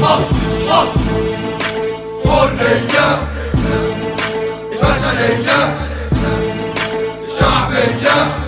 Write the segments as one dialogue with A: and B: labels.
A: مصر مصر حرية البشرية الشعبية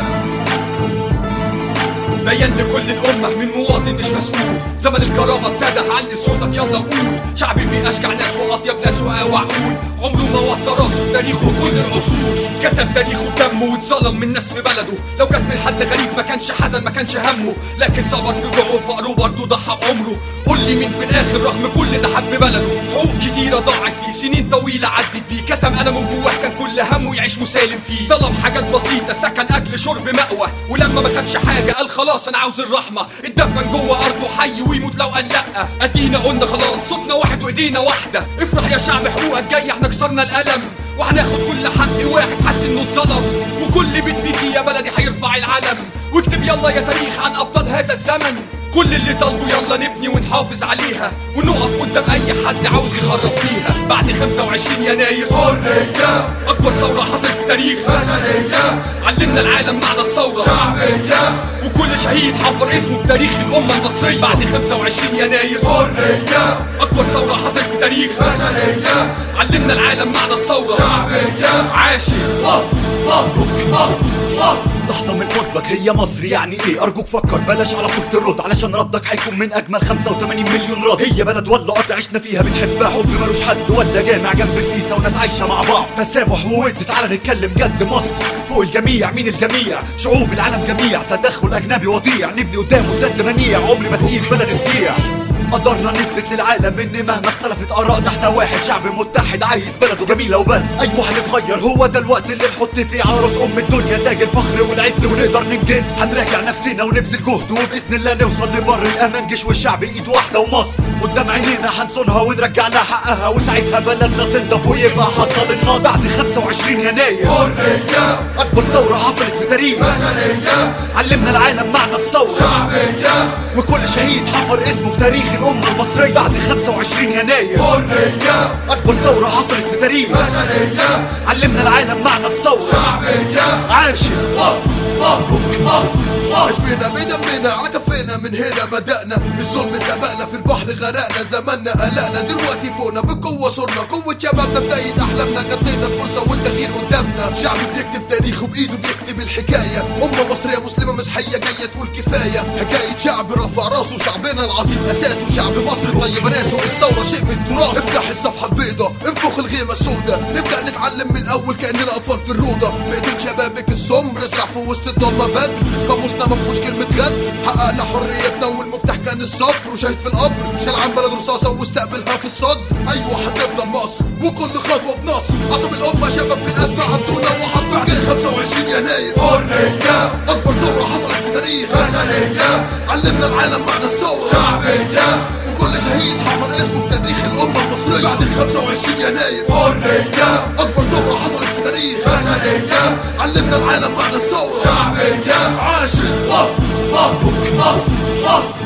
B: بيان لكل الأمة من مواطن مش مسؤول زمن الكرامة ابتدى علي صوتك يلا قول شعبي فيه أشجع ناس وأطيب ناس وأقوى عقول عمره ما وطى راسه في تاريخه كل العصور كتب تاريخه بدمه واتظلم من ناس في بلده لو جت من حد غريب ما كانش حزن ما كانش همه لكن صبر في جوعه وفقره برضه ضحى بعمره قول لي مين في الآخر رغم كل ده حب بلده حقوق كتيرة ضاعت فيه سنين طويلة عدت بيه كتم قلمه جواه كان كل همه يعيش مسالم فيه طلب حاجات بسيطة سكن أكل شرب مأوى ولما ما خدش حاجة قال خلاص أنا عاوز الرحمة اتدفن جوه أرضه حي ويموت لو قال لأ أدينا قلنا خلاص صوتنا واحد وإيدينا واحدة افرح يا شعب حقوقك جاية احنا كسرنا القلم وهناخد كل حق واحد حس انه اتظلم وكل بيت فيكي يا بلدي هيرفع العلم واكتب يلا يا تاريخ عن ابطال هذا الزمن كل اللي طالبه يلا نبني ونحافظ عليها ونقف قدام اي حد عاوز يخرب فيها بعد 25 يناير
A: حرية
B: اكبر ثوره حصلت في التاريخ
A: بشرية
B: علمنا العالم معنى الثوره
A: شعبية
B: وكل شهيد حفر اسمه في تاريخ الامه المصريه بعد 25 يناير
A: حرية
B: اكبر ثوره حصلت في التاريخ
A: بشرية
B: علمنا العالم معنى الثوره
A: شعبية
B: عاشر
A: مصر مصر مصر مصر
C: لحظة من فضلك هي مصر يعني ايه ارجوك فكر بلاش على طول ترد علشان ردك هيكون من اجمل 85 مليون رد هي بلد ولا ارض عشنا فيها بنحبها حب ملوش حد ولا جامع جنب كنيسة وناس عايشة مع بعض تسامح وود تعالى نتكلم جد مصر فوق الجميع مين الجميع شعوب العالم جميع تدخل اجنبي وضيع نبني قدامه سد منيع عمري ما اسيب بلد تضيع قدرنا نثبت للعالم ان مهما اختلفت ارائنا احنا واحد شعب متحد عايز بلده جميله وبس ايوه هنتغير هو ده الوقت اللي نحط فيه على راس ام الدنيا تاج الفخر والعز ونقدر ننجز هنراجع نفسنا ونبذل جهد وباذن الله نوصل لبر الامان جيش والشعب ايد واحده ومصر قدام عينينا هنصونها ونرجع لها حقها وساعتها بلدنا تنضف ويبقى حصل النصر بعد 25 يناير
A: حرية
C: اكبر ثوره حصلت في تاريخ
A: بشرية
C: علمنا العالم معنى الثوره
A: شعبية
C: وكل شهيد حفر اسمه في تاريخ الأمة المصرية بعد 25 يناير
A: حرية
C: أكبر ثورة حصلت في تاريخ
A: بشرية
C: علمنا العالم معنى الثورة
A: شعبية
C: عاشر
A: مصر مصر مصر مصر
D: اسمنا بدمنا عكفينا من هنا بدأنا الظلم سبقنا في البحر غرقنا زماننا قلقنا دلوقتي فوقنا بقوة صرنا قوة شبابنا بداية أحلامنا غطينا الفرصة والتغيير قدامنا شعب بيكتب تاريخه بإيده بيكتب الحكاية أمة مصرية مسلمة مسيحية جاية تقول كفاية حكاية شعب رفع راسه شعبنا العظيم أساسه شعب مصر طيب ناسه الثورة شيء من التراث افتح الصفحة البيضاء انفخ الغيمة السوداء نبدأ نتعلم من الأول كأننا أطفال في الروضة بإيدين شبابك السمر ازرع في وسط الضلمة بدر قاموسنا مفهوش كلمة غد حققنا حريتنا والمفتاح كان الصبر وشهد في القبر شال عن بلد رصاصة واستقبلها في الصدر أيوة هتفضل مصر وكل خطوة بنصر عصب الأمة شباب في الأزمة عدونا وحطوا جيش 25 يناير
A: حرية
D: أكبر ثورة حصلت في تاريخ
A: بشرية
D: علمنا العالم معنى الثورة
A: شعبية
D: وكل شهيد حفر اسمه في تاريخ الأمة المصرية بعد 25 يناير
A: حرية
D: أكبر ثورة حصلت في تاريخ
A: بشرية
D: علمنا العالم معنى الثورة
A: شعبية
D: عاشر
A: مصر مصر مصر مصر